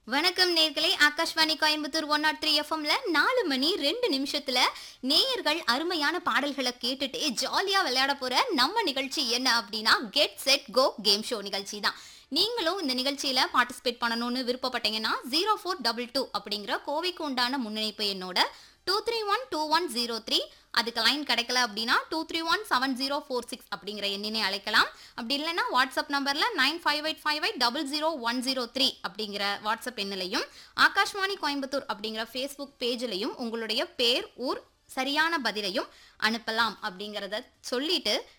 வணக்கம் நேர்களே Akashvani Coimbatore one nought three எஃப்எம்ல நாலு மணி ரெண்டு நிமிஷத்துல நேயர்கள் அருமையான பாடல்களை கேட்டுட்டு ஜாலியா விளையாட போற நம்ம நிகழ்ச்சி என்ன அப்படின்னா get set go game show நிகழ்ச்சி தான் நீங்களும் இந்த நிகழ்ச்சியில பார்ட்டிசிபேட் பண்ணணும்னு விருப்பப்பட்டீங்கன்னா ஜீரோ ஃபோர் டபுள் டூ அப்படிங்கிற கோவைக்கு உண்டான முன்னிணைப்பு என்னோட two three one two one zero three அதுக்கு லைன் கிடைக்கல அப்படின்னா two three one seven zero four six அப்படிங்கிற எண்ணினை அழைக்கலாம் அப்படி இல்லைன்னா வாட்ஸ்அப் நம்பர்ல nine five eight five eight double zero one zero three அப்படிங்கிற வாட்ஸ்அப் எண்ணிலையும் ஆகாஷ்வாணி கோயம்புத்தூர் அப்படிங்கிற ஃபேஸ்புக் பேஜ்லையும் உங்களுடைய பேர் ஊர் சரியான பதிலையும் அனுப்பலாம் அப்படிங்கிறத சொல்லிட்டு